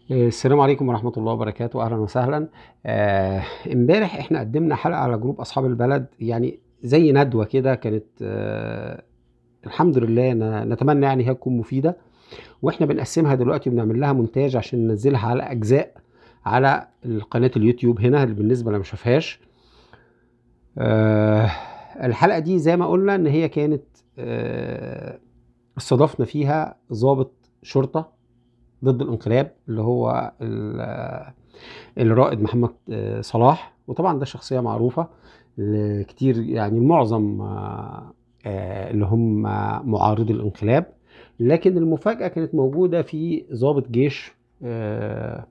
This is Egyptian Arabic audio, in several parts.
السلام عليكم ورحمة الله وبركاته أهلا وسهلا آه، امبارح احنا قدمنا حلقة على جروب أصحاب البلد يعني زي ندوة كده كانت آه، الحمد لله ن- نتمنى يعني هي تكون مفيدة واحنا بنقسمها دلوقتي وبنعمل لها مونتاج عشان ننزلها على أجزاء على قناة اليوتيوب هنا اللي بالنسبة اللي ما شافهاش آه، الحلقة دي زي ما قلنا إن هي كانت آه، استضفنا فيها ضابط شرطة ضد الانقلاب اللي هو ال- الرائد محمد آه، صلاح وطبعا ده شخصية معروفة ل- كتير يعني معظم آه، آه، اللي هم معارضي الانقلاب لكن المفاجأة كانت موجودة في ضابط جيش آه،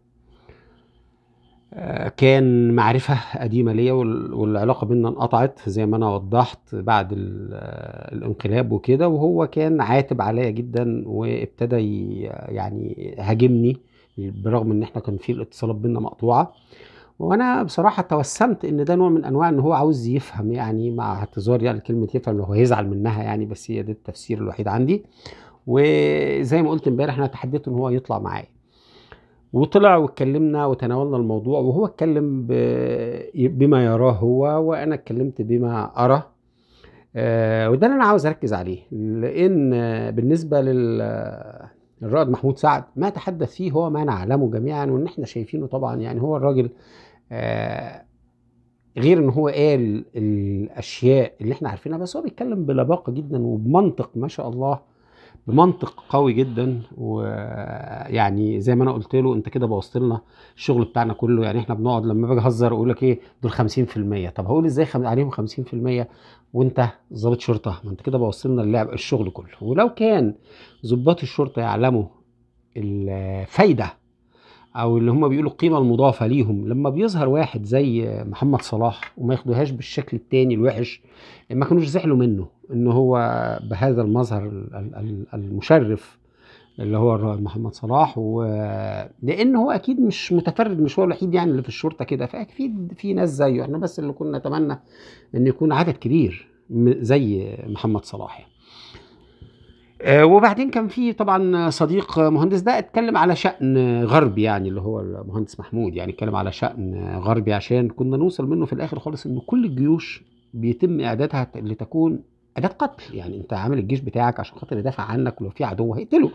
آه، كان معرفة قديمة ليا وال- والعلاقة بينا انقطعت زي ما أنا وضحت بعد ال- آه، الانقلاب وكده وهو كان عاتب عليا جدا وابتدى ي- يعني هاجمني برغم ان احنا كان في الاتصالات بينا مقطوعة وانا بصراحة توسمت ان ده نوع من انواع ان هو عاوز يفهم يعني مع اعتذار يعني كلمة يفهم لو هو هيزعل منها يعني بس هي ده التفسير الوحيد عندي وزي ما قلت امبارح انا تحديته ان هو يطلع معايا وطلع واتكلمنا وتناولنا الموضوع وهو اتكلم ب- بما يراه هو وانا اتكلمت بما ارى آه، وده اللي انا عاوز اركز عليه لان آه، بالنسبه لل آه، الرائد محمود سعد ما تحدث فيه هو ما نعلمه جميعا وان احنا شايفينه طبعا يعني هو الراجل آه، غير ان هو قال الاشياء اللي احنا عارفينها بس هو بيتكلم بلباقه جدا وبمنطق ما شاء الله بمنطق قوي جدا ويعني زي ما انا قلت له انت كده بوظت لنا الشغل بتاعنا كله يعني احنا بنقعد لما باجي اهزر اقول لك ايه دول 50% طب هقول ازاي خم... عليهم 50% وانت ضابط شرطه ما انت كده بوظت لنا اللعب الشغل كله ولو كان ضباط الشرطه يعلموا الفايده او اللي هم بيقولوا القيمه المضافه ليهم لما بيظهر واحد زي محمد صلاح وما ياخدوهاش بالشكل التاني الوحش ما كانوش زعلوا منه ان هو بهذا المظهر ال- ال- ال- المشرف اللي هو الرائد محمد صلاح و لان هو اكيد مش متفرد مش هو الوحيد يعني اللي في الشرطه كده فاكيد في ناس زيه احنا بس اللي كنا نتمنى ان يكون عدد كبير م- زي محمد صلاح يعني. آه، وبعدين كان في طبعا صديق مهندس ده اتكلم على شأن غربي يعني اللي هو المهندس محمود يعني اتكلم على شأن غربي عشان كنا نوصل منه في الاخر خالص ان كل الجيوش بيتم اعدادها لتكون اداة قتل يعني انت عامل الجيش بتاعك عشان خاطر يدافع عنك ولو في عدو هيقتله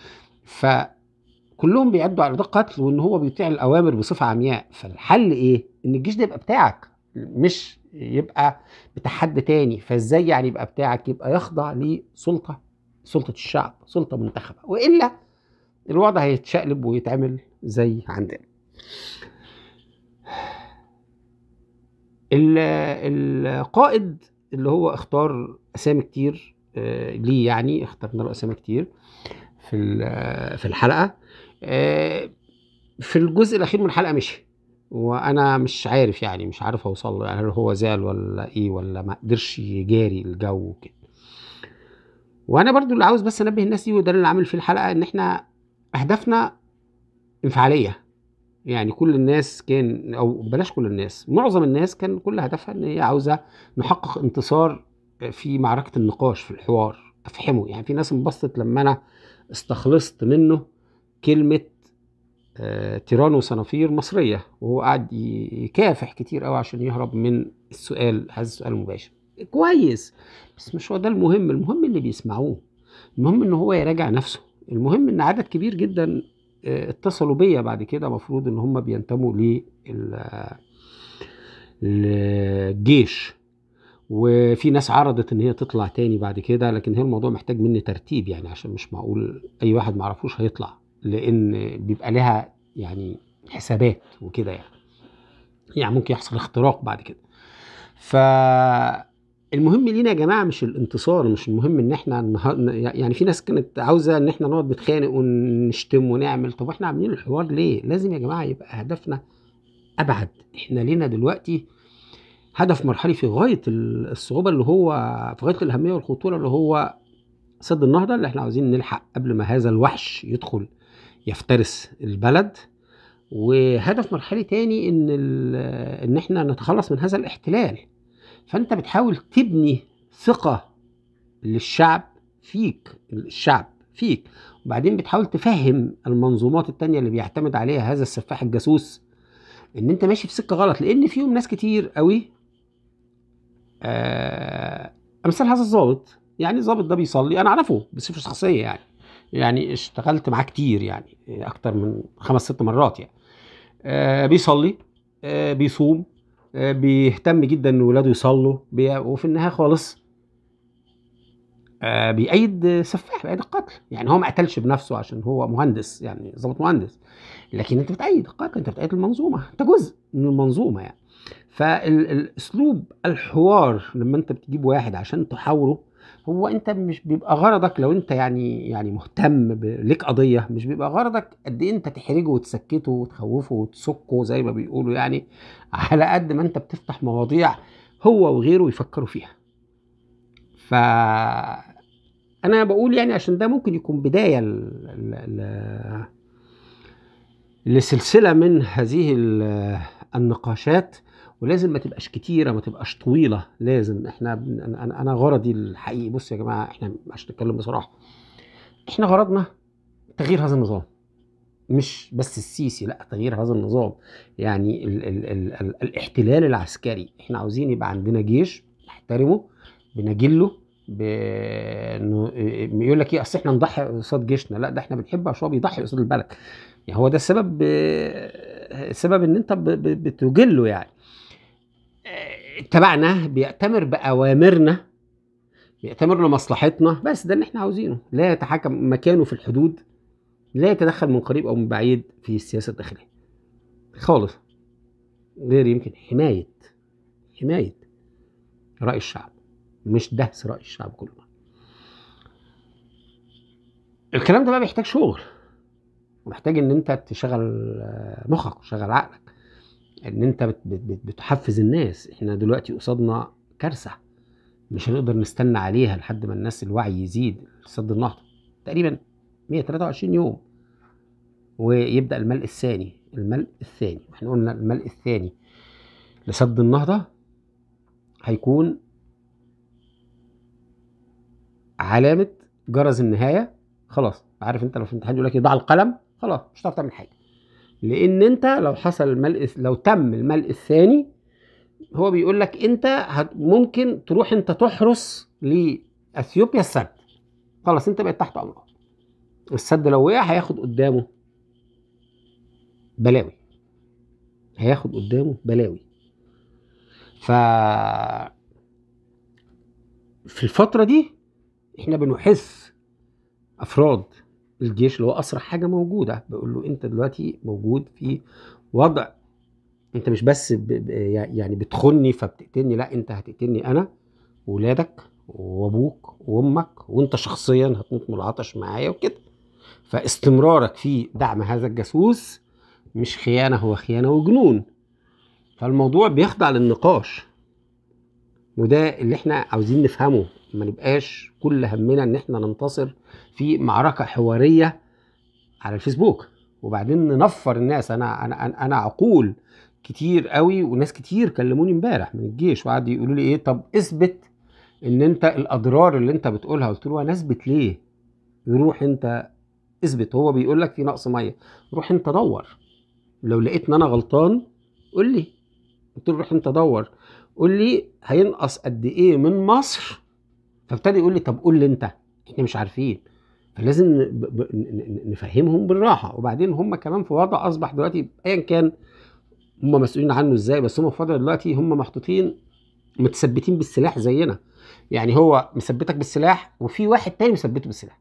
فكلهم بيعدوا على اداة قتل وان هو بيطيع الاوامر بصفة عمياء فالحل ايه ان الجيش ده يبقى بتاعك مش يبقى بتاع حد تاني فازاي يعني يبقى بتاعك يبقى يخضع لسلطة سلطة الشعب سلطة منتخبة وإلا الوضع هيتشقلب ويتعمل زي عندنا ال- القائد اللي هو اختار اسامي كتير آه، ليه يعني اخترنا له اسامي كتير في ال- في الحلقه آه، في الجزء الاخير من الحلقه مشي وانا مش عارف يعني مش عارف اوصل له يعني هل هو زعل ولا ايه ولا ما قدرش يجاري الجو كده وانا برضو اللي عاوز بس انبه الناس دي وده اللي عامل في الحلقه ان احنا اهدافنا انفعاليه يعني كل الناس كان او بلاش كل الناس معظم الناس كان كل هدفها ان هي عاوزه نحقق انتصار في معركه النقاش في الحوار افهمه يعني في ناس انبسطت لما انا استخلصت منه كلمه آه، تيران وصنافير مصريه وهو قاعد ي- يكافح كتير قوي عشان يهرب من السؤال هذا السؤال المباشر كويس بس مش هو ده المهم المهم اللي بيسمعوه المهم ان هو يراجع نفسه المهم ان عدد كبير جدا آه، اتصلوا بيا بعد كده مفروض ان هم بينتموا لل- للجيش وفي ناس عرضت ان هي تطلع تاني بعد كده لكن هي الموضوع محتاج مني ترتيب يعني عشان مش معقول اي واحد معرفوش هيطلع لان بيبقى لها يعني حسابات وكده يعني يعني ممكن يحصل اختراق بعد كده ف المهم لينا يا جماعه مش الانتصار مش المهم ان احنا النهار- يعني في ناس كانت عاوزه ان احنا نقعد نتخانق ونشتم ونعمل طب احنا عاملين الحوار ليه؟ لازم يا جماعه يبقى هدفنا ابعد احنا لينا دلوقتي هدف مرحلي في غايه الصعوبه اللي هو في غايه الاهميه والخطوره اللي هو سد النهضه اللي احنا عاوزين نلحق قبل ما هذا الوحش يدخل يفترس البلد وهدف مرحلي تاني ان ال- ان احنا نتخلص من هذا الاحتلال فانت بتحاول تبني ثقه للشعب فيك الشعب فيك وبعدين بتحاول تفهم المنظومات التانية اللي بيعتمد عليها هذا السفاح الجاسوس ان انت ماشي في سكه غلط لان فيهم ناس كتير قوي آه امثال هذا الضابط يعني الضابط ده بيصلي انا اعرفه بصفه شخصيه يعني يعني اشتغلت معاه كتير يعني اكتر من خمس ست مرات يعني آه بيصلي آه بيصوم آه بيهتم جدا ان ولاده يصلوا بي... وفي النهايه خالص آه بيأيد سفاح بيأيد القتل يعني هو ما قتلش بنفسه عشان هو مهندس يعني ضابط مهندس لكن انت بتأيد القتل انت بتأيد المنظومه انت جزء من المنظومه يعني فالاسلوب الحوار لما انت بتجيب واحد عشان تحاوره هو انت مش بيبقى غرضك لو انت يعني يعني مهتم ب- ليك قضيه مش بيبقى غرضك قد ايه انت تحرجه وتسكته وتخوفه وتسكه زي ما بيقولوا يعني على قد ما انت بتفتح مواضيع هو وغيره يفكروا فيها ف انا بقول يعني عشان ده ممكن يكون بدايه ل... ل... ل... لسلسله من هذه ال- النقاشات ولازم ما تبقاش كتيره ما تبقاش طويله لازم احنا بن- انا انا أنا غرضي الحقيقي بص يا جماعه احنا عشان نتكلم بصراحه احنا غرضنا تغيير هذا النظام مش بس السيسي لا تغيير هذا النظام يعني ال ال ال ال الاحتلال العسكري احنا عاوزين يبقى عندنا جيش نحترمه بنجله ب... إنه يقول لك ايه اصل احنا نضحي قصاد جيشنا لا ده احنا بنحب عشان هو بيضحي قصاد البلد يعني هو ده السبب السبب ان انت ب... ب... بتجله يعني آه، تبعنا بيأتمر بأوامرنا بيأتمر لمصلحتنا بس ده اللي احنا عاوزينه لا يتحكم مكانه في الحدود لا يتدخل من قريب او من بعيد في السياسه الداخليه خالص غير يمكن حمايه حمايه راي الشعب مش دهس راي الشعب كله الكلام ده بقى بيحتاج شغل ومحتاج ان انت تشغل آه، مخك وتشغل عقلك ان انت بت بت بت بتحفز الناس احنا دلوقتي قصادنا كارثه مش هنقدر نستنى عليها لحد ما الناس الوعي يزيد سد النهضه تقريبا 123 يوم ويبدا الملء الثاني الملء الثاني احنا قلنا الملء الثاني لسد النهضه هيكون علامه جرس النهايه خلاص عارف انت لو في الامتحان يقول لك ضع القلم خلاص مش هتعرف تعمل حاجه لان انت لو حصل الملء لو تم الملء الثاني هو بيقول لك انت هت- ممكن تروح انت تحرس لاثيوبيا السد خلاص انت بقيت تحت امرك السد لو وقع هياخد قدامه بلاوي هياخد قدامه بلاوي ف في الفترة دي احنا بنحث افراد الجيش اللي هو اسرع حاجة موجودة بقول له انت دلوقتي موجود في وضع انت مش بس ب... ب... يعني بتخني فبتقتلني لا انت هتقتلني انا وولادك وابوك وامك وانت شخصيا هتموت من العطش معايا وكده فاستمرارك في دعم هذا الجاسوس مش خيانه هو خيانه وجنون فالموضوع بيخضع للنقاش وده اللي احنا عاوزين نفهمه ما نبقاش كل همنا ان احنا ننتصر في معركه حواريه على الفيسبوك وبعدين ننفر الناس انا انا انا, أنا عقول كتير قوي وناس كتير كلموني امبارح من الجيش وقعدوا يقولوا لي ايه طب اثبت ان انت الاضرار اللي انت بتقولها قلت له انا اثبت ليه روح انت اثبت هو بيقول لك في نقص ميه روح انت دور لو لقيت ان انا غلطان قول لي قلت له روح انت دور قول لي هينقص قد ايه من مصر فابتدى يقول لي طب قول لي انت احنا مش عارفين فلازم ن- ب- ب- ن- ن- نفهمهم بالراحه وبعدين هم كمان في وضع اصبح دلوقتي ايا كان هم مسؤولين عنه ازاي بس هم في وضع دلوقتي هم محطوطين متثبتين بالسلاح زينا يعني هو مثبتك بالسلاح وفي واحد تاني مثبته بالسلاح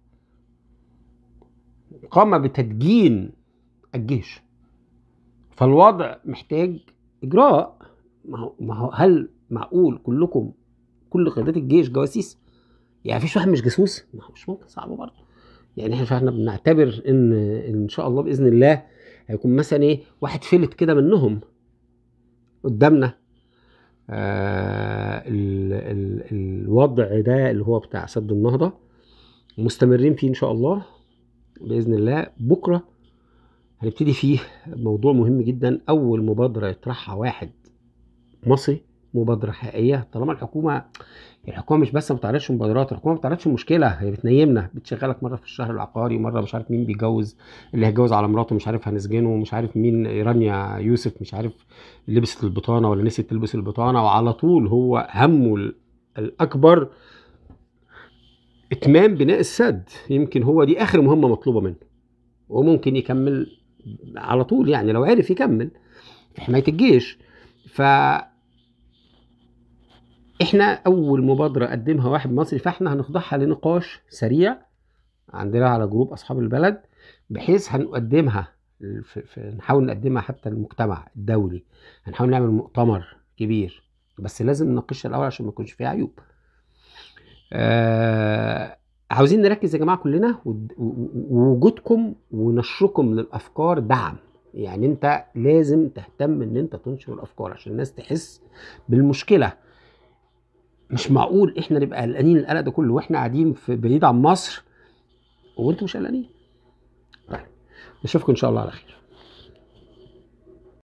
قام بتدجين الجيش فالوضع محتاج اجراء ما هو ما هو هل معقول كلكم كل قيادات الجيش جواسيس يعني مفيش واحد مش جاسوس ما هو مش ممكن صعب برضه يعني احنا احنا بنعتبر ان ان شاء الله باذن الله هيكون مثلا ايه واحد فلت كده منهم قدامنا آه ال ال الوضع ده اللي هو بتاع سد النهضه مستمرين فيه ان شاء الله باذن الله بكره هنبتدي فيه موضوع مهم جدا اول مبادره يطرحها واحد مصري مبادره حقيقيه طالما الحكومه الحكومه مش بس ما بتعرضش مبادرات الحكومه ما بتعرضش المشكله هي بتنيمنا بتشغلك مره في الشهر العقاري مره مش عارف مين بيتجوز اللي هيتجوز على مراته مش عارف هنسجنه مش عارف مين رانيا يوسف مش عارف لبست البطانه ولا نسيت تلبس البطانه وعلى طول هو همه ال- الاكبر اتمام بناء السد يمكن هو دي اخر مهمه مطلوبه منه وممكن يكمل على طول يعني لو عرف يكمل في حمايه الجيش ف احنا اول مبادره قدمها واحد مصري فاحنا هنخضعها لنقاش سريع عندنا على جروب اصحاب البلد بحيث هنقدمها في في نحاول نقدمها حتى للمجتمع الدولي هنحاول نعمل مؤتمر كبير بس لازم نناقشها الاول عشان ما يكونش فيها عيوب آه عاوزين نركز يا جماعه كلنا ود- و- و- ووجودكم ونشركم للافكار دعم يعني انت لازم تهتم ان انت تنشر الافكار عشان الناس تحس بالمشكله مش معقول احنا نبقى قلقانين القلق ده كله واحنا قاعدين في بعيد عن مصر وانتوا مش قلقانين طيب نشوفكم ان شاء الله على خير